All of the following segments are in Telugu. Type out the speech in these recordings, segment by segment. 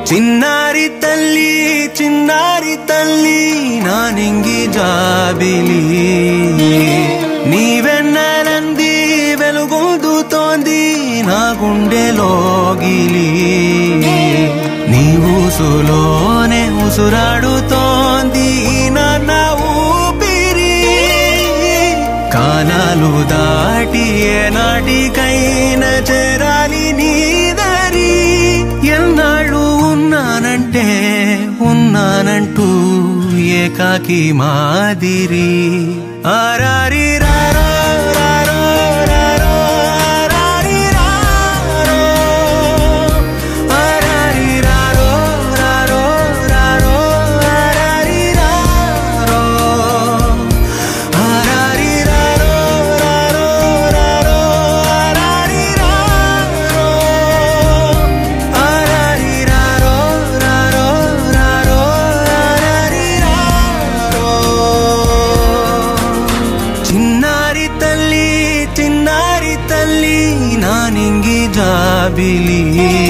చిన్నారి తల్లి చిన్నారి తల్లి నా నింగి జాబిలి నీవెన్నరంది వెలుగొందుతోంది నా గుండెలోగిలి నీ ఊసులోనే ఉసురాడుతోంది నాన్న ఊపిరి కాలాలు దాటి ఏనాటికైనా చేరాలి నీదరి ఎన్నాళ్ళు ఉన్నానంటే ఉన్నానంటూ ఏకాకి మాదిరి ఆరారి రారో రారో రారో ఆరారి రారో ఆరారి రారో రారో రారో ఆరారి రారో ఆరారి రారో రారో రారో ఆరారి రారో ఆరారి రారో రారో రారో ఆరారి రారో చిన్నారి తల్లి చిన్నారి తల్లి నా నింగి జాబిలి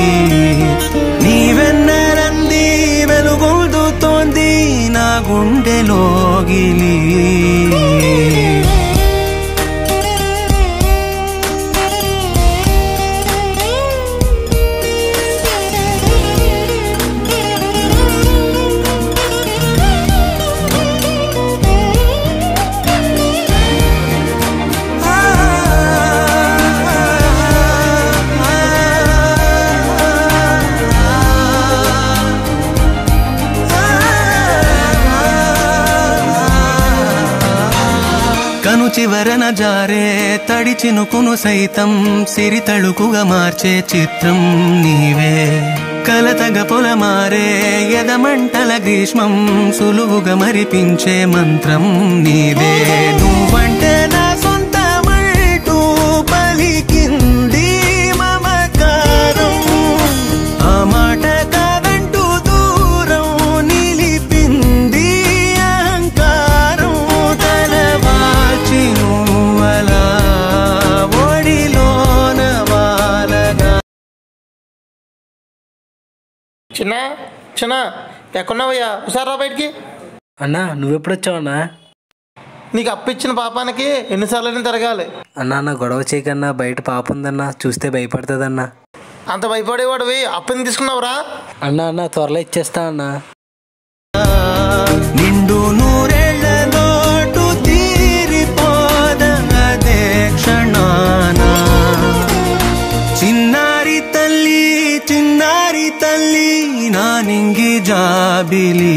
నీవెన్నరంది వెలుగొందుతోంది నా గుండెలోగిలి కను చివరన జారే తడి చినుకును సైతం సిరి తళుకుగా మార్చే చిత్రం నీవే కలతగ పొలమారే ఎదమంటల గ్రీష్మం సులువుగా మరిపించే మంత్రం నీదే నువ్వంటే నా సొంతమంటూ పలికింది మమకారం ఆ మాట కాదంటూ దూరం నిలిపింది అహంకారం తల వాచి నువ్వలా ఒడిలోన వాలగా చిన్న చిన్న ఎక్కడున్నావయ్యా ఒకసారి రా బయటికి అన్నా నువ్వెప్పుడు వచ్చావన్నా నీకు అప్పిచ్చిన పాపానికి ఎన్నిసార్లు తిరగాలి అన్నా నా గొడవ చేయకన్నా బయట పాప ఉందన్నా చూస్తే భయపడుతుందన్నా అంత భయపడేవాడివి అప్పు తీసుకున్నావురా అన్నా అన్నా త్వరలో ఇచ్చేస్తా అన్నా నిండు నూరేళ్ల లోటు తీరిపోదదే క్షణాన చిన్నారి తల్లి చిన్నారి తల్లి నా నింగి జాబిలి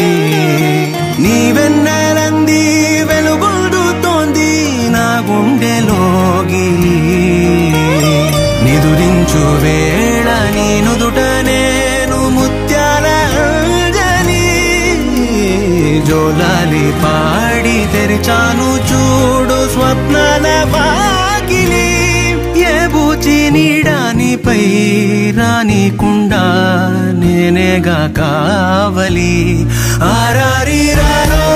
నీవెన్నరంది వెలుగొందుతోంది నా గుండెలోగిలి నిదురించు వేళ నీ నుదుట నేను ముత్యాల అంజలి జోలాలి పాడి తెరిచాను చూడు స్వప్నాల వాకిలి ఏ బూచి నీడానిపై రానికుండా నేనేగా కావలి ఆరారి రారో